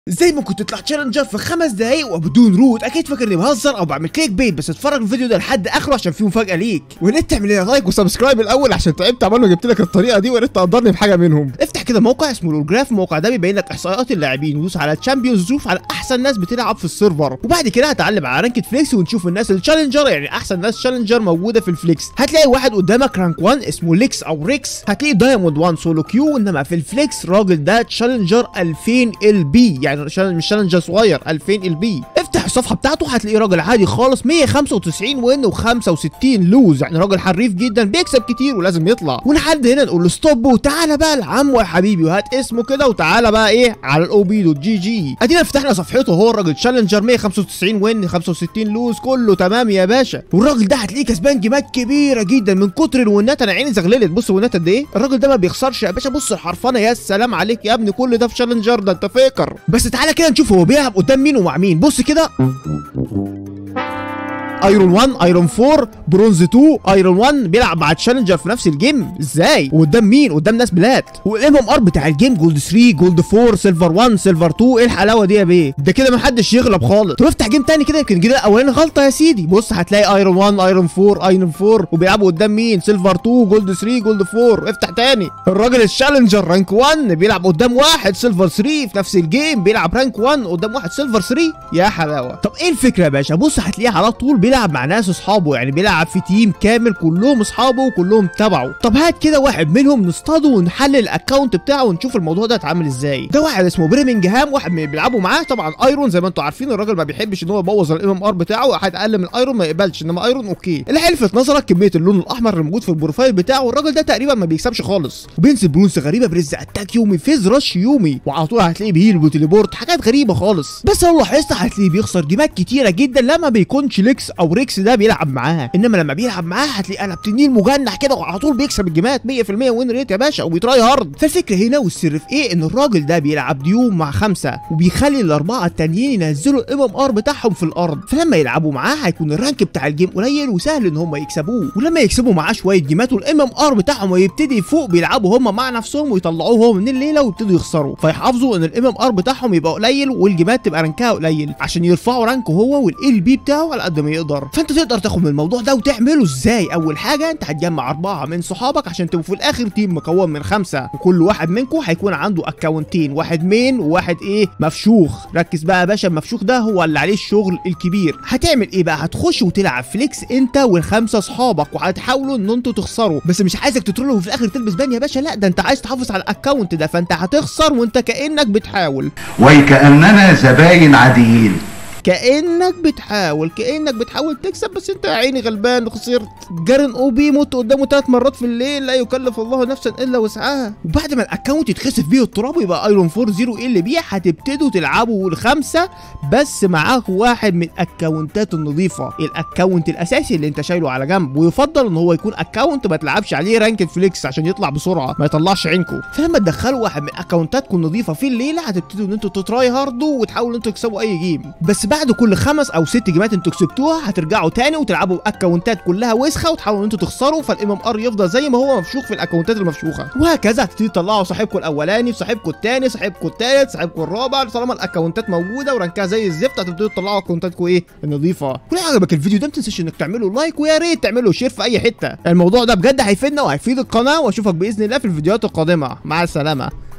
زي ما كنت تطلع تشالنجر في خمس دقايق وبدون روت اكيد فاكر اني بهزر او بعمل كليك بيت بس اتفرج الفيديو ده لحد اخره عشان فيه مفاجاه ليك ويا ريت تعمل لي لايك وسبسكرايب الاول عشان تعبت عمال ما جبت لك الطريقه دي ويا ريت تقدرني بحاجه منهم افتح كده موقع اسمه لولجراف الموقع ده بيبين لك احصائيات اللاعبين ودوس على تشامبيونز وشوف على احسن ناس بتلعب في السيرفر وبعد كده هتعلم على رانكد فليكس ونشوف الناس التشالنجر يعني احسن ناس تشالنجر موجوده في الفليكس هتلاقي واحد قدامك رانك 1 اسمه ليكس او ريكس هتلاقي دايموند 1 سولو كيو انما في الفليكس الراجل ده تشالنجر 2000 ال بي يعني شال- مش تشالنجر صغير 2000 ال بي افتح الصفحه بتاعته هتلاقيه راجل عادي خالص 195 وين و65 لوز يعني راجل حريف جدا بيكسب كتير ولازم يطلع ولحد هنا نقول له ستوب وتعالى بقى لعمو يا حبيبي وهات اسمه كده وتعالى بقى ايه على الاو بي دوت جي جي ادينا فتحنا صفحته هو الراجل تشالنجر 195 وين 65 لوز كله تمام يا باشا والراجل ده هتلاقيه كسبان جيمات كبيره جدا من كتر الونات انا عيني زغللت بص الونات قد ايه الراجل ده ما بيخسرش يا باشا بص الحرفنه يا سلام عليك يا ابني كل ده في تشالنجر ده انت فاكر بس تعالى كده نشوف هو بيلعب قدام مين ومع مين بص كده ايرون 1 ايرون 4 برونز 2 ايرون 1 بيلعب مع تشالنجر في نفس الجيم ازاي وقدام مين قدام ناس بلاد والام ام ار بتاع الجيم جولد 3 جولد 4 سيلفر 1 سيلفر 2 ايه الحلاوه دي يا بيه ده كده محدش يغلب خالص طب افتح جيم تاني كده يمكن كده الاولاني غلطه يا سيدي بص هتلاقي ايرون 1 ايرون 4 ايرون 4 وبيلعبوا قدام مين سيلفر 2 جولد 3 جولد 4 افتح تاني الراجل التشالنجر رانك 1 بيلعب قدام واحد سيلفر 3 في نفس الجيم بيلعب رانك 1 قدام واحد سيلفر 3 يا حلاوه طب ايه الفكره يا باشا بص هتلاقيه على طول بيلعب مع ناس اصحابه يعني بيلعب في تيم كامل كلهم اصحابه وكلهم تبعه طب هات كده واحد منهم نصطاده ونحلل الاكونت بتاعه ونشوف الموضوع ده اتعامل ازاي ده واحد اسمه بريمنجهام واحد من اللي بيلعبوا معاه طبعا ايرون زي ما انتم عارفين الراجل ما بيحبش ان هو يبوظ الام ام ار بتاعه واحد اقل من ايرون ما يقبلش انما ايرون اوكي اللي هيلفت نظرك كميه اللون الاحمر اللي موجود في البروفايل بتاعه والراجل ده تقريبا ما بيكسبش خالص وبينزل برونز غريبه برز اتاك يومي فيز رش يومي وعلى طول هتلاقيه بيهيل وتليبورت حاجات غريبه خالص بس لو لاحظت هتلاقيه بيخسر جيمات كتيره جدا لما بيكونش ليكس او ريكس ده بيلعب معاه انما لما بيلعب معاه هتلاقيه قلب تنين مجنح كده وعلى طول بيكسب الجيمات 100% وين ريت يا باشا وبيتراي هارد فالفكره هنا والسر في ايه ان الراجل ده بيلعب ديوم مع خمسه وبيخلي الاربعه التانيين ينزلوا الام ام ار بتاعهم في الارض فلما يلعبوا معاه هيكون الرانك بتاع الجيم قليل وسهل ان هم يكسبوه ولما يكسبوا معاه شويه جيمات والام ام ار بتاعهم ويبتدي يفوق بيلعبوا هم مع نفسهم ويطلعوه هو من الليله ويبتدوا يخسروا فيحافظوا ان الام ام ار بتاعهم يبقى قليل والجيمات تبقى رانكها قليل عشان يرفعوا رانكه هو والال بي بتاعه على قد ما يقدر فانت تقدر تاخد من الموضوع ده وتعمله ازاي اول حاجه انت هتجمع اربعه من صحابك عشان تبقوا في الاخر تيم مكون من خمسه وكل واحد منكم هيكون عنده اكونتين واحد مين وواحد ايه مفشوخ ركز بقى يا باشا المفشوخ ده هو اللي عليه الشغل الكبير هتعمل ايه بقى هتخش وتلعب فليكس انت والخمسه اصحابك وهتحاولوا ان انتوا تخسروا بس مش عايزك تترول وفي الاخر تلبس بان يا باشا لا ده انت عايز تحافظ على الاكونت ده فانت هتخسر وانت كانك بتحاول وكأننا زباين عاديين كانك بتحاول كانك بتحاول تكسب بس انت يا عيني غلبان خسرت جارن او بي مت قدامه ثلاث مرات في الليل لا يكلف الله نفسا الا وسعها وبعد ما الاكونت يتخسف بيه التراب ويبقى ايرون 4 0 ال بي هتبتدوا تلعبوا الخمسه بس معاك واحد من الاكونتات النظيفه الاكونت الاساسي اللي انت شايله على جنب ويفضل ان هو يكون اكونت ما تلعبش عليه رانك فليكس عشان يطلع بسرعه ما يطلعش عينكم فلما تدخلوا واحد من اكونتاتكم النظيفه في الليله هتبتدوا ان انتوا تتراي هاردوا وتحاولوا ان انتوا تكسبوا اي جيم بس بعد كل خمس او ست جيمات انتوا كسبتوها هترجعوا تاني وتلعبوا اكونتات كلها وسخه وتحاولوا ان انتوا تخسروا فالام ام ار يفضل زي ما هو مفشوخ في الاكونتات المفشوخه وهكذا هتبتدوا تطلعوا صاحبكم الاولاني صاحبكم الثاني صاحبكم الثالث صاحبكم الرابع طالما الاكونتات موجوده ورانكها زي الزفت هتبتدوا تطلعوا اكونتاتكم ايه النظيفه ولو عجبك الفيديو ده ما تنساش انك تعملوا لايك ويا ريت تعملوا شير في اي حته الموضوع ده بجد هيفيدنا وهيفيد القناه واشوفك باذن الله في الفيديوهات القادمه مع السلامه